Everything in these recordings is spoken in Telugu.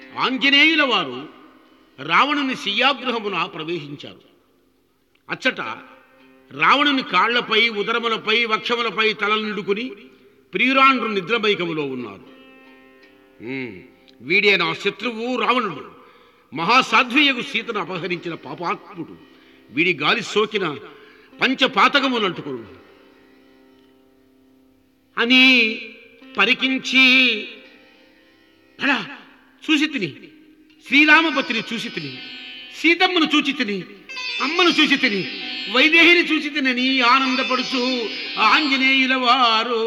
ఆంజనేయుల వారు రావణుని శయ్యాగృహమున ప్రవేశించారు అచ్చట రావణుని కాళ్లపై ఉదరములపై వక్షములపై తలలు నిడుకుని ప్రియురాండ్రు నిద్రమైకములో ఉన్నారు ఉమ్, వీడే నా శత్రువు రావణుడు మహాసాధ్వీయకు సీతను అపహరించిన పాపాత్ముడు వీడి గాలి సోకిన పంచపాతకములు అంటుకును అని పరికించి అలా చూసి తిని శ్రీరామపతిని చూసి తిని సీతమ్మను చూచి తిని అమ్మను చూసి తిని వైదేహిని చూసి తినని ఆనందపడుచు ఆంజనేయుల వారు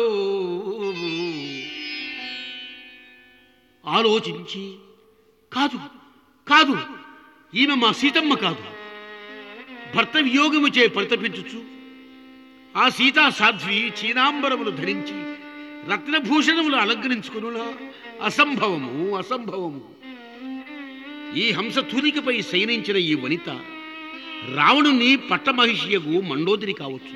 ఆలోచించి కాదు కాదు ఈమె మా సీతమ్మ కాదు భర్త వియోగము చే పరితపించుచు ఆ సీతా సాధ్వి చీనాంబరములు ధరించి రత్నభూషణములు అలంకరించుకునులా అసంభవము అసంభవము ఈ హంస తూనికపై శయనించిన ఈ వనిత రావణుని పట్టమహిషియగు మండోదరి కావచ్చు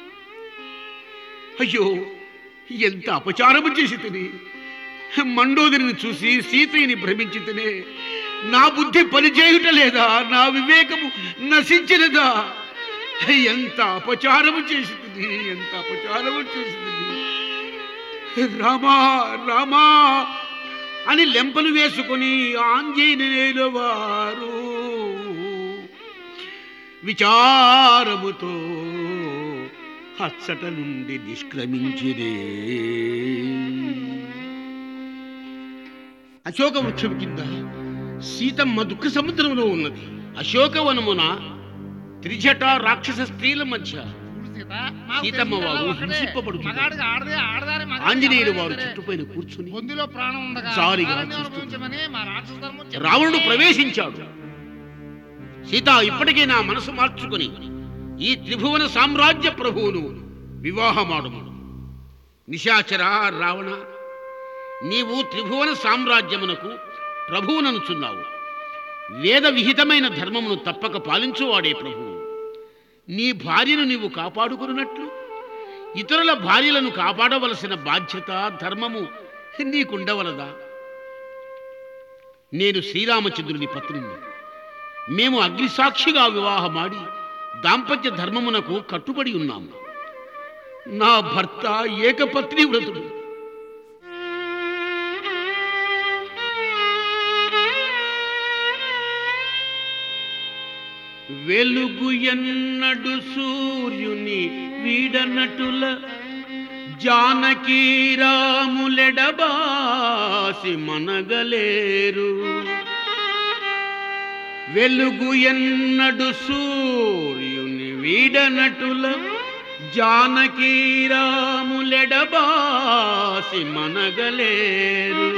అయ్యో ఎంత అపచారము చేసి తిని మండోదరిని చూసి సీతయ్యని భ్రమించి తినే నా బుద్ధి పనిచేయుట లేదా నా వివేకము నశించినదా ఎంత అపచారము చేసి తిని ఎంత అపచారము చేసి తిని రామా రామా అని లెంపలు వేసుకొని ఆంజనేయుల వారు విచారముతో హచ్చట నుండి నిష్క్రమించిరే అశోక వృక్షం కింద సీతమ్మ దుఃఖ సముద్రంలో ఉన్నది అశోకవనమున త్రిజట రాక్షస స్త్రీల మధ్య చూడు సీత, మాకు సీతమ్మ తెలిసిందల్లా వారు ఒకటే. హింసింపబడుతున్నారు. మగాడికి ఆడదే, ఆడదాని మగాడికి ఆంజనేయులు వారు ఆడదే. చెట్టుపైన కూర్చుని బొందిలో ప్రాణం ఉండగా జాలిగా కాలాన్ని చూస్తూ అనుభవించమని మా రాక్షస ధర్మం చెప్పింది. రావణుడు ప్రవేశించాడు సీత ఇప్పటికే నా మనసు మార్చుకుని ఈ త్రిభువన సామ్రాజ్య ప్రభువును వివాహమాడుము నిశాచర రావణ నీవు త్రిభువన సామ్రాజ్యమునకు ప్రభువుననుచున్నావు వేద విహితమైన ధర్మమును తప్పక పాలించువాడే ప్రభువు నీ భార్యను నీవు కాపాడుకున్నట్లు ఇతరుల భార్యలను కాపాడవలసిన బాధ్యత ధర్మము నీకుండవలదా నేను శ్రీరామచంద్రుని పత్నిని మేము అగ్నిసాక్షిగా వివాహమాడి దాంపత్య ధర్మమునకు కట్టుబడి ఉన్నాము నా భర్త ఏకపత్ని వ్రతుడు వెలుగు ఎన్నడు సూర్యుని వీడనటుల జానకీ రాములెడబాసి మనగలేరు వెలుగు ఎన్నడు సూర్యుని వీడనటుల జానకీ రాములెడబాసి మనగలేరు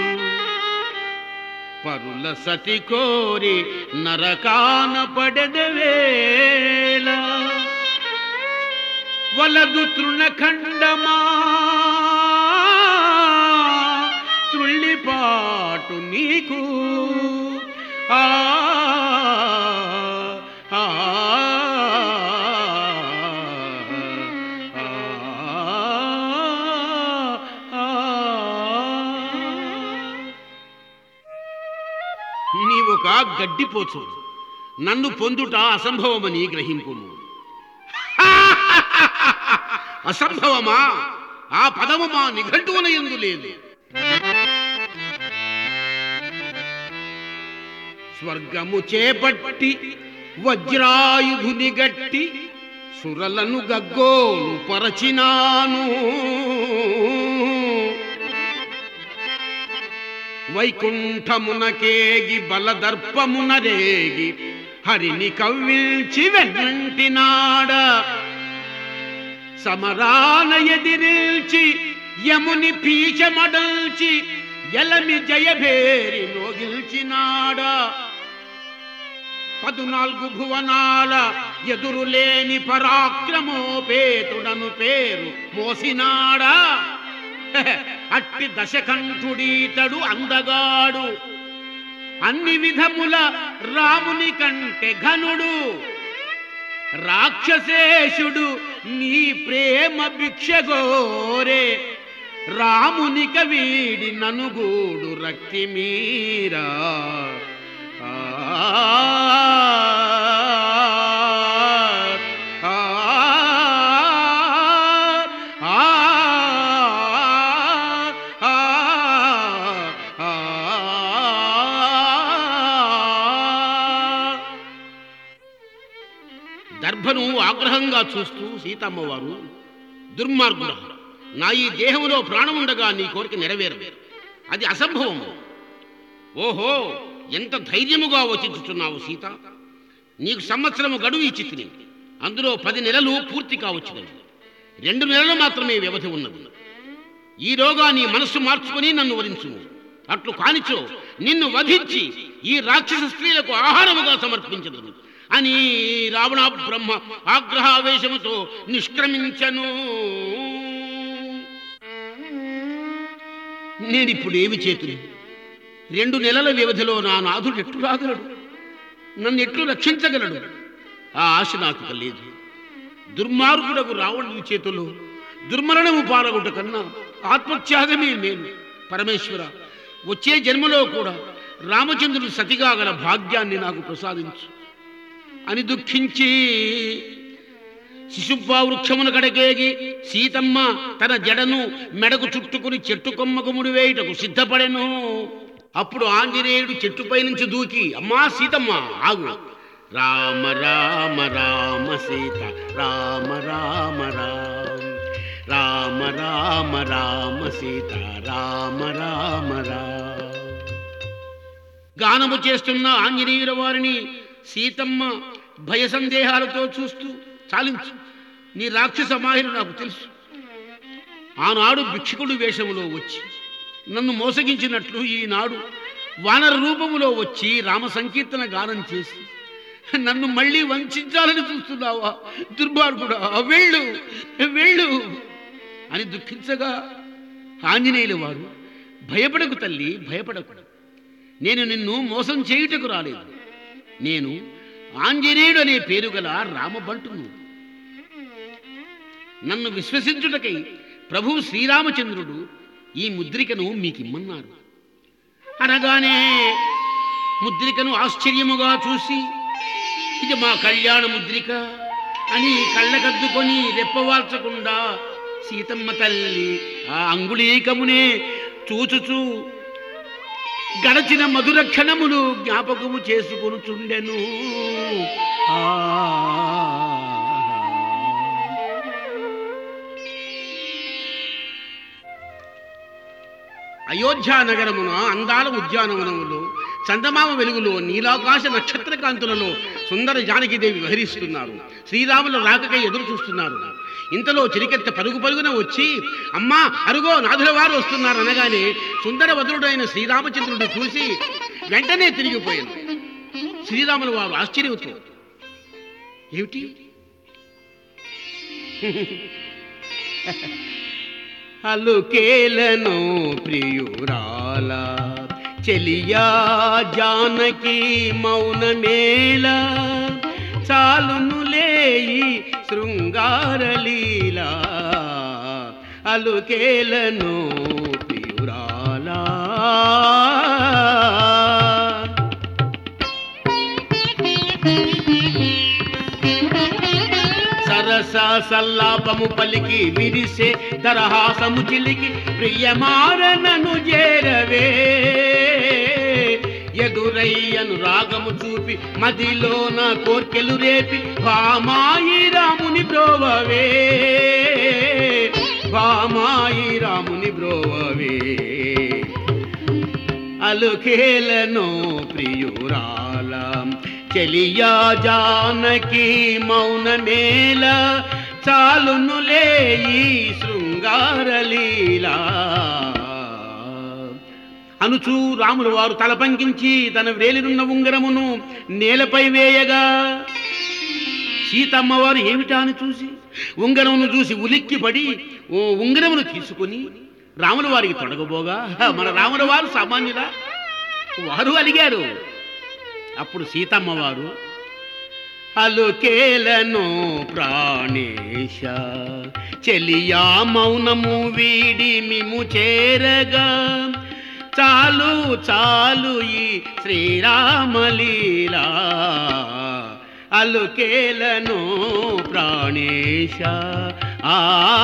పరుల సతి కోరి నరకాన పడెదవేళ వలదు తృణఖండమా త్రుళ్ళిపాటు నీకు ఆ ఆ, ఆ, ఆ. నీవొక గడ్డిపోచు నన్ను పొందుట అసంభవమని గ్రహింపుము అసంభవమా ఆ పదము మా నిఘంటువున ఎందు లేదు స్వర్గము చేపట్టి వజ్రాయుధుని గట్టి సురలను గగ్గోలు పరచినాను వైకుంఠమునకేగి బలదర్పమున రేగి హరిని కవ్విల్చి వెన్నంటినాడ సమరాన ఎదిరిల్చి యముని పీచమడల్చి ఎలమి జయభేరి నోగిల్చినాడ పదునాలుగు భువనాల ఎదురులేని పరాక్రమోపేతుడను పేరు మోసినాడా అట్టి దశకంఠుడీతడు అందగాడు అన్ని విధముల రాముని కంటే ఘనుడు రాక్షసేశుడు నీ ప్రేమ భిక్షగోరే రామునిక వీడి ననుగూడు రక్తి మీరా ఆ, ఆ, ఆ, ఆ, ఆ. దర్భను ఆగ్రహంగా చూస్తూ సీతమ్మవారు దుర్మార్గుడ నా ఈ దేహంలో ప్రాణం ఉండగా నీ కోరిక నెరవేరదు అది అసంభవము ఓహో ఎంత ధైర్యముగా వచించుచున్నావు సీత నీకు సంవత్సరము గడువు ఇచ్చి తిని అందులో పది నెలలు పూర్తి కావచ్చునవి రెండు నెలలు మాత్రమే వ్యవధి ఉన్నది ఈలోగా నీ మనస్సు మార్చుకుని నన్ను వరించుము అట్లు కానిచో నిన్ను వధించి ఈ రాక్షస స్త్రీలకు ఆహారముగా సమర్పించదు అని రావణ బ్రహ్మ ఆగ్రహావేశముతో నిష్క్రమించను నేనిప్పుడు ఏమి చేతులు రెండు నెలల వ్యవధిలో నా నాథుడు ఎట్లు రాగలడు నన్ను ఎట్లు రక్షించగలడు ఆ ఆశ నాకు కలిగేది దుర్మార్గుడకు రావణుని చేతుల్లో దుర్మరణము పాలగుట కన్నా ఆత్మత్యాగమే మేలు పరమేశ్వర వచ్చే జన్మలో కూడా రామచంద్రుడు సతిగా గల భాగ్యాన్ని నాకు ప్రసాదించు అని దుఃఖించి శిశుబ్బా వృక్షమున కడకేగి సీతమ్మ తన జడను మెడకు చుట్టుకుని చెట్టు కొమ్మకు ముడివేయుటకు సిద్ధపడెను అప్పుడు ఆంజనేయుడు చెట్టుపై నుంచి దూకి అమ్మా సీతమ్మ ఆగు రామ రామ రామ సీత రామ రామ రామ రామ రామ రామ సీత రామ రామ రామ గానము చేస్తున్న ఆంజనేయుల వారిని సీతమ్మ భయ సందేహాలతో చూస్తూ చాలించు నీ రాక్షస మాహిరు నాకు తెలుసు ఆనాడు భిక్షకుడు వేషములో వచ్చి నన్ను మోసగించినట్లు ఈనాడు వానర రూపములో వచ్చి రామ సంకీర్తన గానం చేసి నన్ను మళ్ళీ వంచాలని చూస్తున్నావా దుర్మార్గుడా వెళ్ళు వెళ్ళు అని దుఃఖించగా ఆంజనేయుల వారు భయపడకు తల్లి భయపడకు నేను నిన్ను మోసం చేయుటకు రాలేదు నేను ఆంజనేయుడు అనే పేరు గల రామబంటును నన్ను విశ్వసించుటకై ప్రభువు శ్రీరామచంద్రుడు ఈ ముద్రికను మీకిమ్మన్నారు అనగానే ముద్రికను ఆశ్చర్యముగా చూసి ఇది మా కళ్యాణ ముద్రిక అని కళ్ళకద్దుకొని రెప్పవాల్చకుండా సీతమ్మ తల్లి ఆ అంగుళీకమునే చూచుచూ గడచిన మధుర క్షణములు జ్ఞాపకము చేసుకొనుచుండెను ఆ అయోధ్య నగరమున అందాల ఉద్యానవనములో చందమామ వెలుగులో నీలాకాశ నక్షత్ర కాంతులలో సుందర జానకిదేవి విహరిస్తున్నారు శ్రీరాముల రాకకై ఎదురు చూస్తున్నారు ఇంతలో చిరికెత్త పరుగు పరుగున వచ్చి అమ్మా అరుగో నాథుల వారు వస్తున్నారు అనగానే సుందర వదులుడైన శ్రీరామచంద్రుడు చూసి వెంటనే తిరిగిపోయాను శ్రీరాముల వారు ఆశ్చర్యంతో ఏమిటి అలుకేలను ప్రియురాల చెలియా జానకి మౌనమేళ చాలును లేయి శృంగారలీలా అలుకేలను ప్రియురాలా సరస సల్లాపము పలికి విరిసే దరహాసము చిలికి ప్రియమారనను చేరవే ఎదురయ్యను రాగము చూపి మదిలోన కోర్కెలు రేపి భామాయి రాముని బ్రోవవే భామాయి రాముని బ్రోవవే అలుకేలను ప్రియురాల చెలియా జానకి మౌనమేల చాలునులే ఈ శృంగారలీలా అనుచూ రాములు వారు తల పంకించి తన వేలినున్న ఉంగరమును నేలపై వేయగా సీతమ్మ వారు ఏమిటా అని చూసి ఉంగరమును చూసి ఉలిక్కిపడి ఓ ఉంగరమును తీసుకుని రాముల వారికి తొడగబోగా మన రాముల వారు సామాన్యులా వారు అలిగారు అప్పుడు సీతమ్మ వారు అలుకేలను ప్రాణేశ చెలియా మౌనము వీడి మిము చేరగా చాలు చాలు ఈ శ్రీరామలీలా అలుకేలను ప్రాణేశ ఆ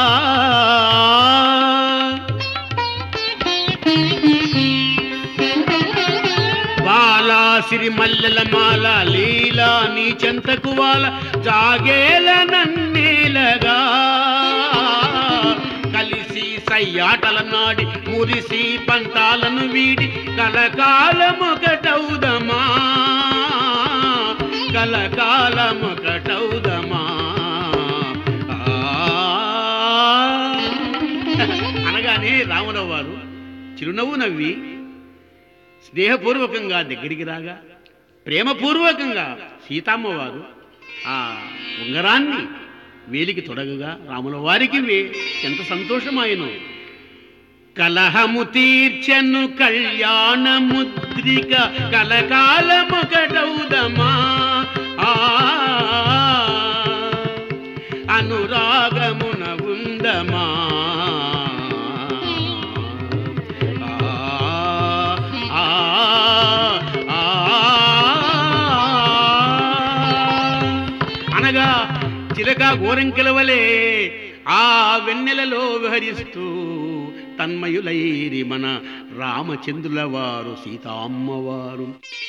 బాలా సిరి మల్లెల మాల లీలా నీ చెంతకు వాల జాగేల నన్నేలగా కలిసి సయ్యాటల నాడి మురిసి పంతాలను వీడి కలకాలమొకటౌదమా కలకాలమొకటౌదమా ఆ. అనగానే రామరావు వారు చిరునవ్వు నవ్వి స్నేహపూర్వకంగా దగ్గరికి రాగా ప్రేమపూర్వకంగా సీతమ్మ వారు ఆ ఉంగరాన్ని వేలికి తొడగగా రాముల వారికి వే- ఎంత సంతోషమాయను కలహము తీర్చను కళ్యాణ ముద్రిక కలకాలమొకటౌదమా ఆ అనురాగమున ఉందమా ఆ, ఆ, అనగా చిలక గోరంకెల వలె ఆ వెన్నెలలో విహరిస్తూ తన్మయులైరి మన రామచంద్రుల వారు సీతామ్మవారు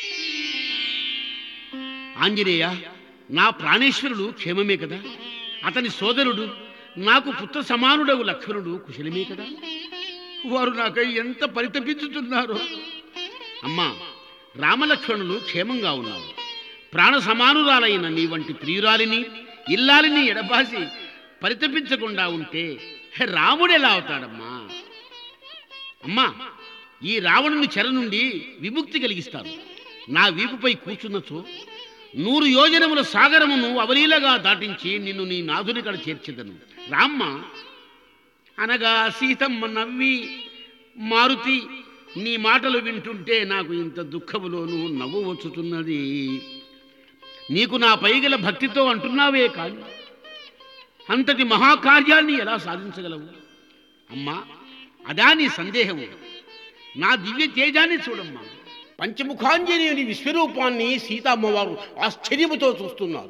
ఆంజనేయ నా ప్రాణేశ్వరుడు క్షేమమే కదా అతని సోదరుడు నాకు పుత్ర సమానుడగు లక్ష్మణుడు కుశలమే కదా వారు నాకై ఎంత పరితపించుతున్నారో అమ్మా రామలక్ష్మణులు క్షేమంగా ఉన్నారు ప్రాణ సమానురాలైన నీ వంటి ప్రియురాలిని ఇల్లాలిని ఎడబాసి పరితపించకుండా ఉంటే హే, రాముడు ఎలా అవుతాడమ్మా అమ్మా ఈ రావణుని చెర నుండి విముక్తి కలిగిస్తాను నా వీపుపై కూర్చున్నచో నూరు యోజనముల సాగరమును అవలీలగా దాటించి నిన్ను నీ నాథుని కడ చేర్చెదను రామ్మ అనగా సీతమ్మ నవ్వి మారుతి నీ మాటలు వింటుంటే నాకు ఇంత దుఃఖములోనూ నవ్వు వచ్చుతున్నది నీకు నా పైగల భక్తితో అంటున్నావే కాదు అంతటి మహాకార్యాన్ని ఎలా సాధించగలవు అమ్మా అదా నీ సందేహము నా దివ్య తేజాన్ని చూడమ్మా పంచముఖాంజనేయుని విశ్వరూపాన్ని సీతామ్మవారు ఆశ్చర్యముతో చూస్తున్నారు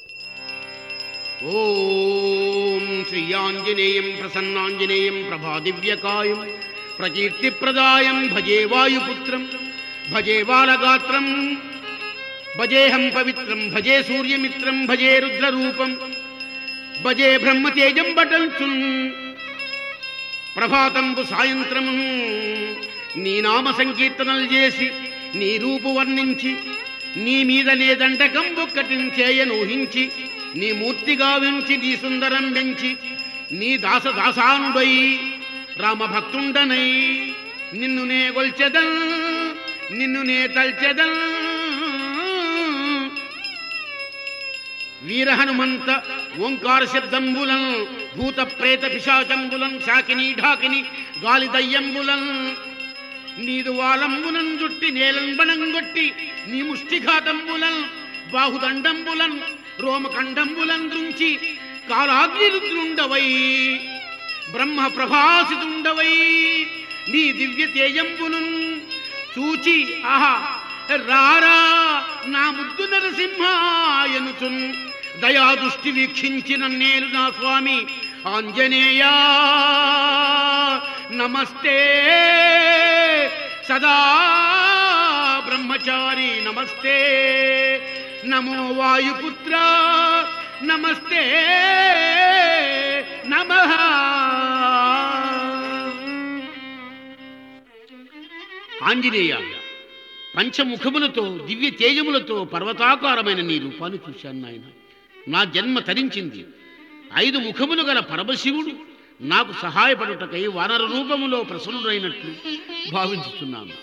ఓం శ్రీయాంజనేయం ప్రసన్నాంజనేయం ప్రభాదివ్యకాయం ప్రకీర్తిప్రదాయం భజే వాయుపుత్రం భజే బాలగాత్రం భజేహం పవిత్రం భజే సూర్యమిత్రం భజే రుద్రరూపం భజే బ్రహ్మతేజం బటంచున్ ప్రభాతంబు సాయంత్రము నీ నామ సంకీర్తనలు చేసి నీ రూపు వర్ణించి నీ మీదనే దండకంబు కటించేయనూహించి నీ మూర్తిగా వెంచి నీ సుందరం పెంచి నీ దాస దాసానుడై రామభక్తుండనై నిన్ను నే గొల్చెదన్ నిన్ను నే తల్చెదన్ వీర హనుమంత ఓంకార శబ్దంబులం భూత ప్రేత పిశాచంబులం శాకిని ఢాకిని గాలి దయ్యంబులం నీదు వాలంబులం జుట్టి నేలం బణంగొట్టి నీ ముష్టిఘాతంబులం బాహుదండంబులం రోమకండంబులం దృంచి కాలాగ్నిరుద్రుండవై బ్రహ్మ ప్రభాసితుండవై నీ దివ్య తేజంబును చూచి ఆహా రారా నా ముద్దు నరసింహాయనుచున్ దయాదృష్టి వీక్షించిన నేను నా స్వామి ఆంజనేయా నమస్తే సదా బ్రహ్మచారి నమస్తే నమో వాయుపుత్ర నమస్తే నమ ఆంజనేయ పంచముఖములతో దివ్య తేజములతో పర్వతాకారమైన నీ రూపాన్ని చూశాను నాయన నా జన్మ తరించింది ఐదు ముఖములు గల పరమశివుడు నాకు సహాయపడుటకై వానర రూపములో ప్రసన్నుడైనట్లు భావించుతున్నాను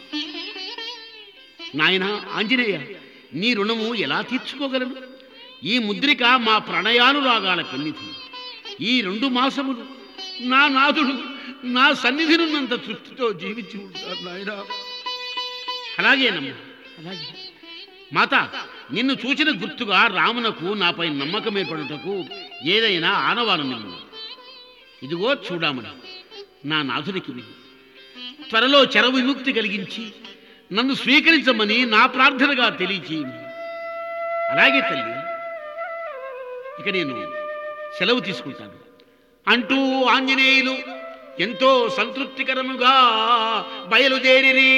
నాయన ఆంజనేయ నీ రుణము ఎలా తీర్చుకోగలను ఈ ముద్రిక మా ప్రణయానురాగాల పెన్నిధి ఈ రెండు మాసములు నా నాథుడు నా సన్నిధినున్నంత తృప్తితో జీవించి ఉంటారు నాయన అలాగేనమ్మా అలాగే మాత నిన్ను చూచిన గుర్తుగా రామునకు నాపై నమ్మకం ఏర్పడుటకు ఏదైనా ఆనవాలు నిన్ను ఇదిగో చూడమని నా నాథునికి విని త్వరలో చెర విముక్తి కలిగించి నన్ను స్వీకరించమని నా ప్రార్థనగా తెలియచేయి అలాగే తల్లి ఇక నేను సెలవు తీసుకుంటాను అంటూ ఆంజనేయులు ఎంతో సంతృప్తికరముగా బయలుదేరిరి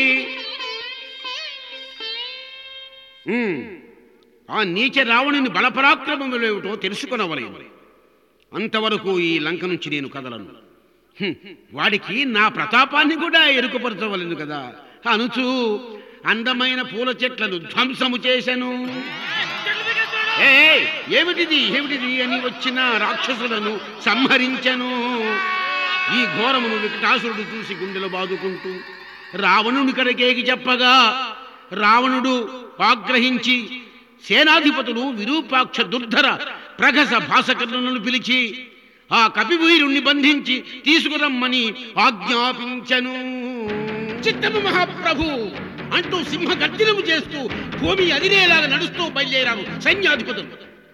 ఉమ్, ఆ నీచ రావణుని బలపరాక్రమములు ఏమిటో తెలుసుకొనవలేదు అంతవరకు ఈ లంక నుంచి నేను కదలను హ్మ్, వాడికి నా ప్రతాపాన్ని కూడా ఎరుకపరచవలను కదా అనుచు అందమైన పూల చెట్లను ధ్వంసము చేశను ఏయ్, ఏమిటిది ఏమిటిది అని వచ్చిన రాక్షసులను సంహరించను ఈ ఘోరమును వికటాసురుడు చూసి గుండెలు బాదుకుంటూ రావణుని కడకేకి చెప్పగా రావణుడు ఆగ్రహించి సేనాధిపతులు విరూపాక్ష దుర్ధర ప్రగస భాసకర్ణులను పిలిచి ఆ కపివీరుణ్ణి బంధించి తీసుకురమ్మని ఆజ్ఞాపించను చిత్తము మహాప్రభు అంటూ సింహ గర్జనము చేస్తూ భూమి అదిరేలాగా నడుస్తూ బయలుదేరారు సైన్యాధిపతులు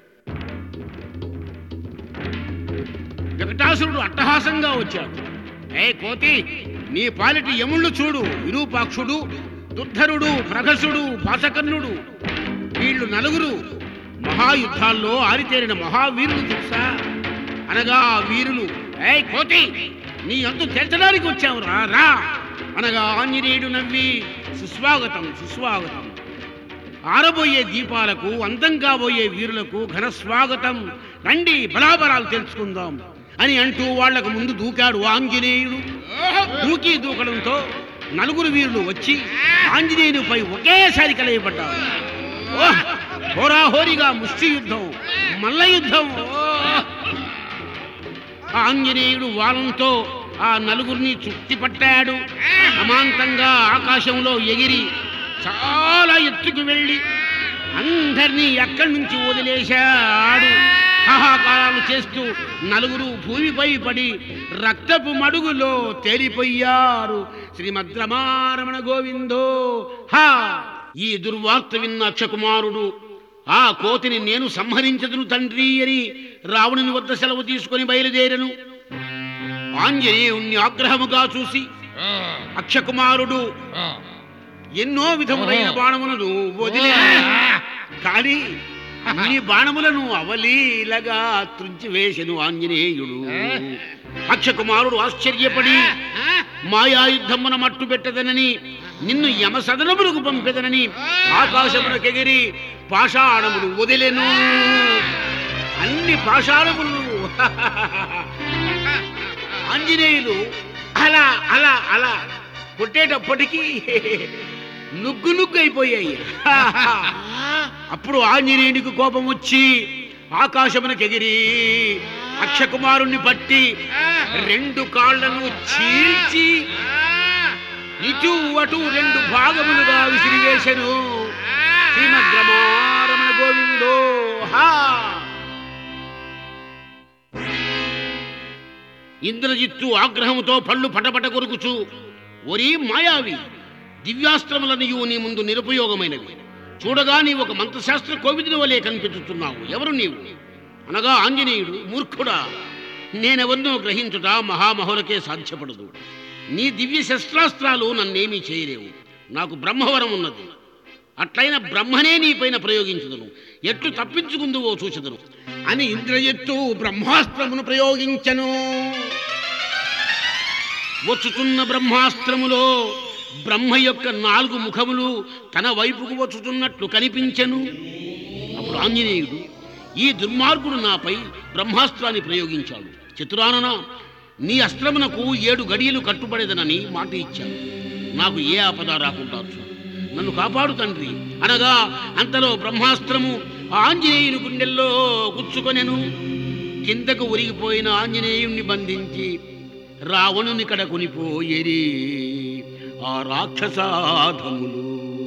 వికటాసురుడు అట్టహాసంగా వచ్చాడు ఏ కోతి నీ పాలిటి యముళ్ళు చూడు విరూపాక్షుడు దుర్ధరుడు ప్రగసుడు పాసకర్ణుడు వీళ్ళు నలుగురు మహాయుద్ధాల్లో ఆరితేరిన మహావీరులు తెలుసా అనగా ఆ వీరులు ఏ కోతి నీ అంతు తెల్చడానికి వచ్చావు రా రా అనగా ఆంజనేయుడు నవ్వి సుస్వాగతం సుస్వాగతం ఆరబోయే దీపాలకు అంతం కాబోయే వీరులకు ఘన స్వాగతం రండి బలాబలాలు తెలుసుకుందాం అని అంటూ వాళ్లకు ముందు దూకాడు ఆంజనేయుడు దూకి దూకడంతో నలుగురు వీరులు వచ్చి ఆంజనేయునిపై ఒకేసారి కలయబడ్డారు ఓహ్! హోరాహోరీగా ముష్టి యుద్ధం మల్ల యుద్ధం ఓహ్! ఆంజనేయుడు వాలంతో ఆ నలుగురిని చుట్టిపట్టాడు అమాంతంగా ఆకాశంలో ఎగిరి చాలా ఎత్తుకు వెళ్ళి అందరినీ ఎక్కడి నుంచి వదిలేశాడు హాహాకారాలు చేస్తూ నలుగురు భూమిపై పడి రక్తపు మడుగులో తేలిపోయారు శ్రీమద్రమారమణ గోవిందో హా ఈ దుర్వార్త విన్న అక్షకుమారుడు ఆ కోతిని నేను సంహరించదును తండ్రి అని రావణుని వద్ద సెలవు తీసుకొని బయలుదేరను ఆంజనేయుణ్ణి ఆగ్రహముగా చూసి అక్షకుమారుడు ఎన్నో విధములైన బాణములను వదిలే కానీ అన్ని బాణములను అవలీలగా త్రుంచివేసెను ఆంజనేయుడు అక్షకుమారుడు ఆశ్చర్యపడి మాయాయుద్ధమున మట్టు పెట్టదనని నిన్ను యమసదనములకు పంపెదనని ఆకాశమునకెగిరి పాషాణములు వదిలెను అన్ని పాషాణములు ఆంజనేయులు అలా అలా అలా కొట్టేటప్పటికీ నుగ్గు నుగ్గు అయిపోయాయి అప్పుడు ఆంజనేయునికి కోపం వచ్చి ఆకాశమునకెగిరి అక్షకుమారుణ్ణి పట్టి రెండు కాళ్లను చీల్చి ఇటు అటు రెండు భాగములుగా విసిరివేశను శ్రీమద్రమారమణ గోవిందో హా ఇంద్రజిత్తు ఆగ్రహముతో పళ్ళు పటపట కొరుకుచు ఒరి మాయావి దివ్యాస్త్రములనియు నీ ముందు నిరుపయోగమైనవి చూడగా నీవు ఒక మంత్రశాస్త్ర కోవిదుని వలె కనిపించుతున్నావు ఎవరు నీవు అనగా ఆంజనేయుడు మూర్ఖుడా నేనెవరినో గ్రహించుట మహామహులకే సాధ్యపడదు నీ దివ్య శస్త్రాస్త్రాలు నన్నేమీ చేయలేవు నాకు బ్రహ్మవరం ఉన్నది అట్లైన బ్రహ్మనే నీపైన ప్రయోగించుదును ఎట్లు తప్పించుకుందువో చూచెదను అని ఇంద్రజిత్తు బ్రహ్మాస్త్రమును ప్రయోగించను వచ్చుతున్న బ్రహ్మాస్త్రములో బ్రహ్మ యొక్క నాలుగు ముఖములు తన వైపుకు వచ్చుతున్నట్లు కనిపించెను అప్పుడు ఆంజనేయుడు ఈ దుర్మార్గుడు నాపై బ్రహ్మాస్త్రాన్ని ప్రయోగించాడు చతురానన నీ అస్త్రమునకు ఏడు గడియలు కట్టుబడేదనని మాట ఇచ్చాను నాకు ఏ ఆపద రాకుండా చూడు. నన్ను కాపాడు తండ్రి అనగా అంతలో బ్రహ్మాస్త్రము ఆంజనేయుని గుండెల్లో గుచ్చుకొనెను కిందకు ఉరిగిపోయిన ఆంజనేయుణ్ణి బంధించి రావణుని కడ కొనిపోయేరి ఆ రాక్షసాధములు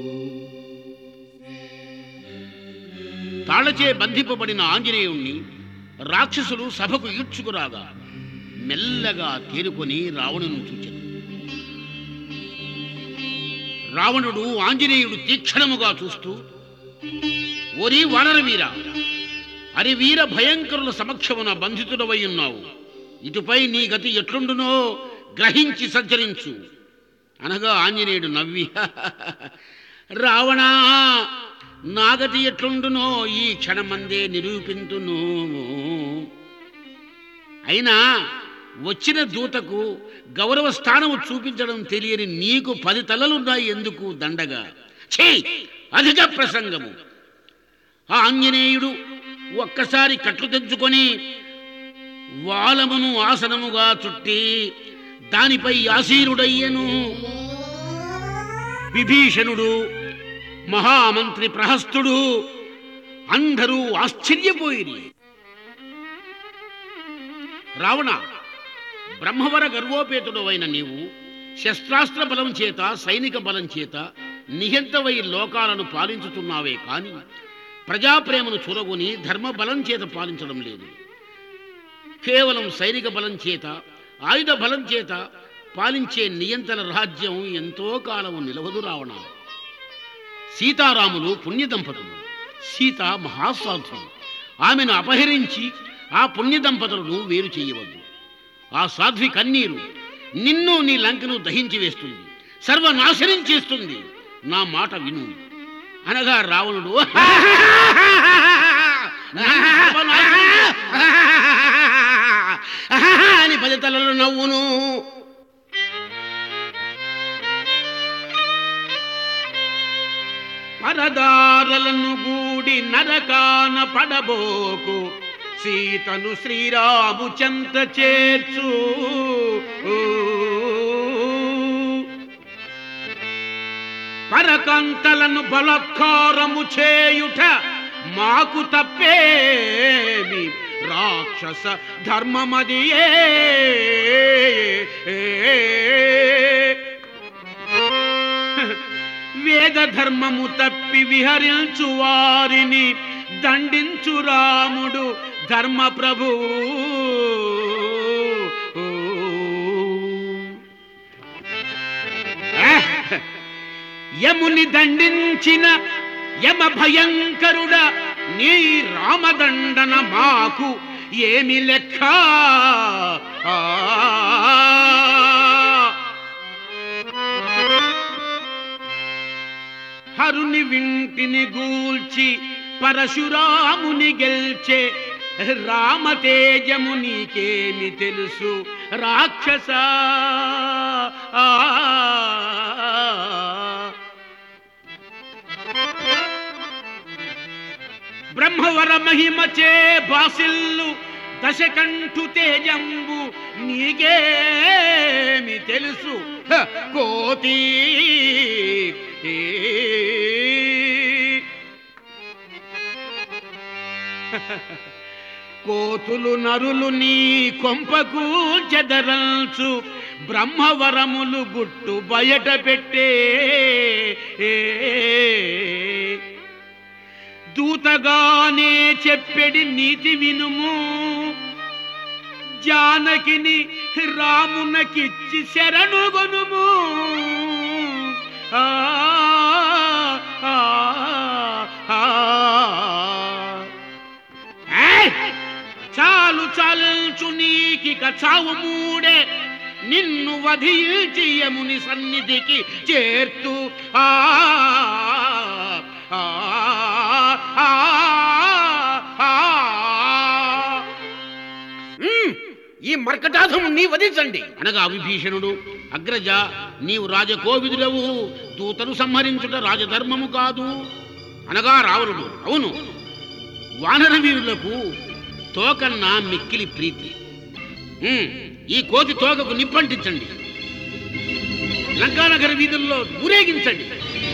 తాళచే బంధింపబడిన ఆంజనేయుణ్ణి రాక్షసులు సభకు ఈడ్చుకురాగా మెల్లగా తేరుకొని రావణుని చూచెను రావణుడు ఆంజనేయుడు తీక్షణముగా చూస్తూ ఓరి వానర వీర అరి వీర భయంకరుల సమక్షమున బంధితుడవై ఉన్నావు ఇటుపై నీ గతి ఎట్లుండునో గ్రహించి సంచరించు అనగా ఆంజనేయుడు నవ్వి రావణా నా గతి ఎట్లుండునో ఈ క్షణమందే నిరూపింతును అయినా వచ్చిన దూతకు గౌరవ స్థానము చూపించడం తెలియని నీకు పది తలలున్నాయి ఎందుకు దండగా ఛీ అధిక ప్రసంగము ఆ ఆంజనేయుడు ఒక్కసారి కట్లు తెంచుకొని వాలమును ఆసనముగా చుట్టి దానిపై ఆసీనుడయ్యను విభీషణుడు మహామంత్రి ప్రహస్తుడు అందరూ ఆశ్చర్యపోయిరి రావణ బ్రహ్మవర గర్వోపేతుడవైన నీవు శస్త్రాస్త్ర బలం చేత సైనిక బలం చేత నిహంతవై లోకాలను పాలించుతున్నావే కాని ప్రజాప్రేమను చూరగొని ధర్మ బలం చేత పాలించడం లేదు కేవలం సైనిక బలం చేత ఆయుధ బలం చేత పాలించే నియంత్రణ రాజ్యం ఎంతో కాలం నిలవదు రావణ సీతారాములు పుణ్య దంపతులు సీత మహాసాధ్వి ఆమెను అపహరించి ఆ పుణ్య దంపతులను వేరు చేయవద్దు ఆ సాధ్వి కన్నీరు నిన్ను నీ లంకను దహించి వేస్తుంది సర్వనాశనం చేస్తుంది నా మాట విను అనగా రావణుడు అని పది తలలు నవ్వును పరదారలను గూడి నరకాన పడబోకు సీతను శ్రీరాము చెంత చేర్చు పరకంతలను బలత్కారము చేయుట మాకు తప్పేమి రాక్షస ధర్మమదియే వేద ధర్మము తప్పి విహరించు వారిని దండించు రాముడు ధర్మ ప్రభు యముని దండించిన యమ భయంకరుడ నీ రామదండన మాకు ఏమి లెక్క ఆ హరుని వింటిని గూల్చి పరశురాముని గెల్చే రామతేజము నీకేమి తెలుసు రాక్షస ఆ. బ్రహ్మవర మహిమచే బాసిల్లు దశకంఠు తేజంబు నీకేమి తెలుసు హ, కోతి కోతులు నరులు నీ కొంపకు చెదరల్చు బ్రహ్మవరములు గుట్టు బయట పెట్టే దూతగానే చెప్పెడి నీతి వినుము జానకిని రామునకిచ్చి శరణుగొనుము ఆ, ఆ, ఆ. ఏయ్! చాలు చాలించు నీకిక చావు మూడే నిన్ను వధించి యముని సన్నిధికి చేర్తు ఆ ఆ, ఆ, ఆ. ఉమ్, ఈ మర్కటాధము నీ వధించండి అనగా విభీషణుడు అగ్రజ నీవు రాజకోవిదుడవు దూతను సంహరించుట రాజధర్మము కాదు అనగా రావణుడు అవును వానర వీరులకు తోకన్నా మిక్కిలి ప్రీతి ఉమ్, ఈ కోతి తోకకు నిప్పంటించండి లంకానగర వీధుల్లో ఊరేగించండి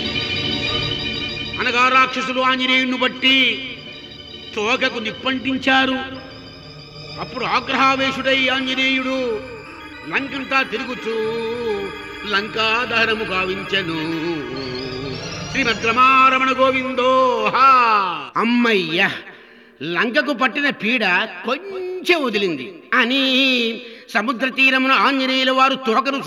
అనగా రాక్షసులు ఆంజనేయుణ్ణి బట్టి తోకకు నిప్పంటించారు అప్పుడు ఆగ్రహావేశుడై ఆంజనేయుడు లంకంతా తిరుగుచూ లంకాదహనము గావించెను శ్రీమద్రమారమణ గోవిందో హా అమ్మయ్య లంకకు పట్టిన పీడ కొంచెం వదిలింది అని సముద్ర తీరమున ఆంజనేయుల వారు తోకను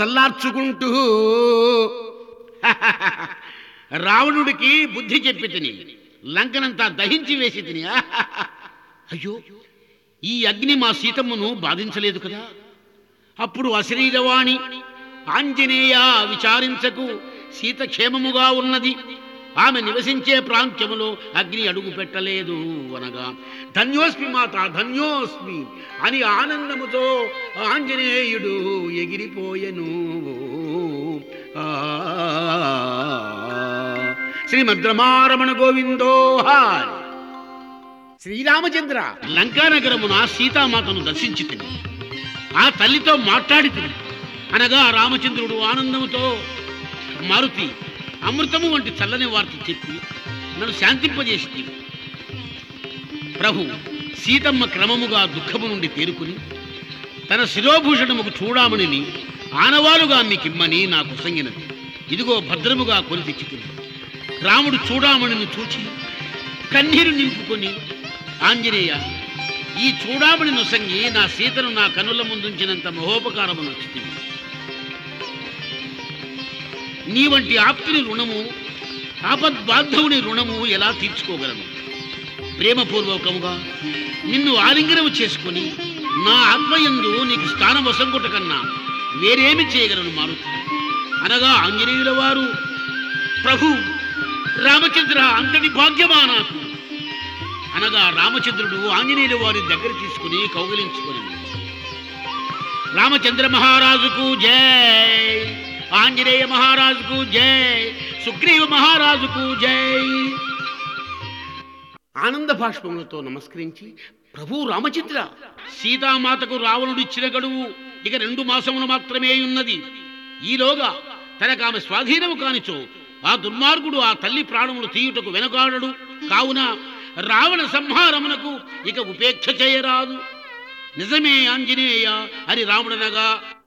చల్లార్చుకుంటూ రావణుడికి బుద్ధి చెప్పి తిని లంకనంతా దహించి వేసి తిని అయ్యో ఈ అగ్ని మా సీతమ్మను బాధించలేదు కదా అప్పుడు అశరీరవాణి ఆంజనేయ విచారించకు సీత క్షేమముగా ఉన్నది ఆమె నివసించే ప్రాంత్యములో అగ్ని అడుగు పెట్టలేదు అనగా ధన్యోస్మి మాత ధన్యోస్మి అని ఆనందముతో ఆంజనేయుడు ఎగిరిపోయెను ఆ శ్రీమద్రమారమణ గోవిందో హారి శ్రీరామచంద్ర లంకానగరమున సీతామాతను దర్శించి తిని ఆ తల్లితో మాట్లాడి తిని అనగా రామచంద్రుడు ఆనందముతో మారుతి అమృతము వంటి చల్లని వార్త చెప్పి నన్ను శాంతింపజేసి తిని ప్రభు సీతమ్మ క్రమముగా దుఃఖము నుండి తేరుకుని తన శిరోభూషణముకు చూడామణిని ఆనవాలుగా మీకిమ్మని నాకు సంగినది ఇదిగో భద్రముగా కొని తెచ్చుకుని రాముడు చూడామణిని చూచి కన్నీరు నింపుకొని ఆంజనేయ ఈ చూడామణి నొసంగి నా సీతను నా కనుల ముందుంచినంత మహోపకారము నచ్చుతుంది నీ వంటి ఆప్తుని రుణము ఆపద్బాంధవుని రుణము ఎలా తీర్చుకోగలను ప్రేమపూర్వకముగా నిన్ను ఆలింగనము చేసుకుని నా ఆత్మయందు నీకు స్థానం వసంగుట కన్నా వేరేమి చేయగలను మారుతి అనగా ఆంజనేయుల వారు ప్రభు రామచంద్ర అంతటి భాగ్యమా నాకు అనగా రామచంద్రుడు ఆంజనేయుల వారి దగ్గర తీసుకుని కౌగిలించుకొని రామచంద్ర మహారాజుకు జై ఆంజనేయ మహారాజుకు జై సుగ్రీవ మహారాజుకు జై ఆనంద భాష్పములతో నమస్కరించి ప్రభు రామచంద్ర సీతామాతకు రావణుడు ఇచ్చిన గడువు ఇక రెండు మాసములు మాత్రమే ఉన్నది ఈలోగా తనకు ఆమె స్వాధీనము కానిచో ఆ దుర్మార్గుడు ఆ తల్లి ప్రాణములు తీయుటకు వెనకాడడు కావున రావణ సంహారమునకు ఇక ఉపేక్ష చేయరాదు నిజమే ఆంజనేయ అని రాముడనగా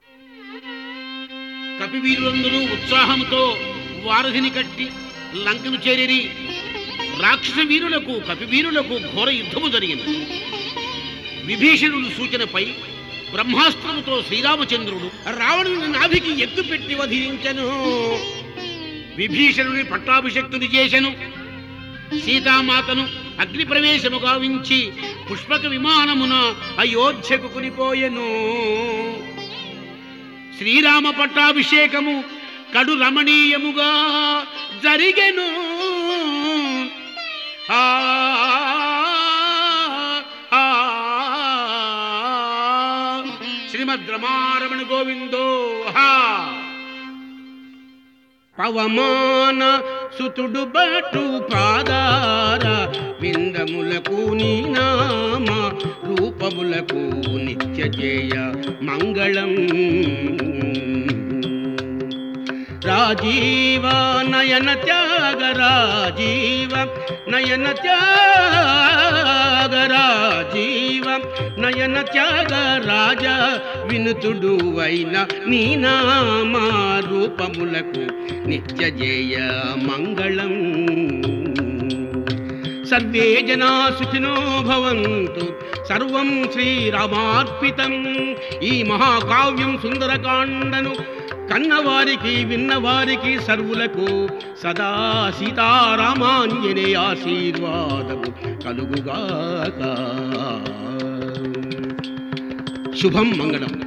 కపివీరులందరూ ఉత్సాహంతో వారధిని కట్టి లంకను చేరిరి రాక్షస వీరులకు కపివీరులకు ఘోర యుద్ధము జరిగింది విభీషణుడు సూచనపై బ్రహ్మాస్త్రముతో శ్రీరామచంద్రుడు రావణుని నాభికి ఎత్తు పెట్టి వధించను విభీషణుని పట్టాభిషక్తుని చేసెను సీతామాతను అగ్ని ప్రవేశము గావించి పుష్పక విమానమున అయోధ్యకు కొనిపోయెను శ్రీరామ పట్టాభిషేకము కడు రమణీయముగా జరిగెను ఆ, ఆ, శ్రీమద్ రమారమణ గోవిందో హా పవమాన సుతుడు బటు పాదార విందములకు నీ నామ రూపములకు నిత్య జయ మంగళం రాజీవ నయన త్యాగ రాజీవ నయన త్యాగ రాజీవ నయన త్యాగ రాజ వినుతుడు అయిన నీ నామా రూపములకు నిత్య జయ మంగళం సర్వే జనా సుఖినో భవంతు సర్వం శ్రీరామార్పితం ఈ మహాకావ్యం సుందరకాండను కన్నవారికి విన్నవారికి సర్వులకు సదా సీతారామాంజనే ఆశీర్వాదము కలుగుగాక శుభం మంగళం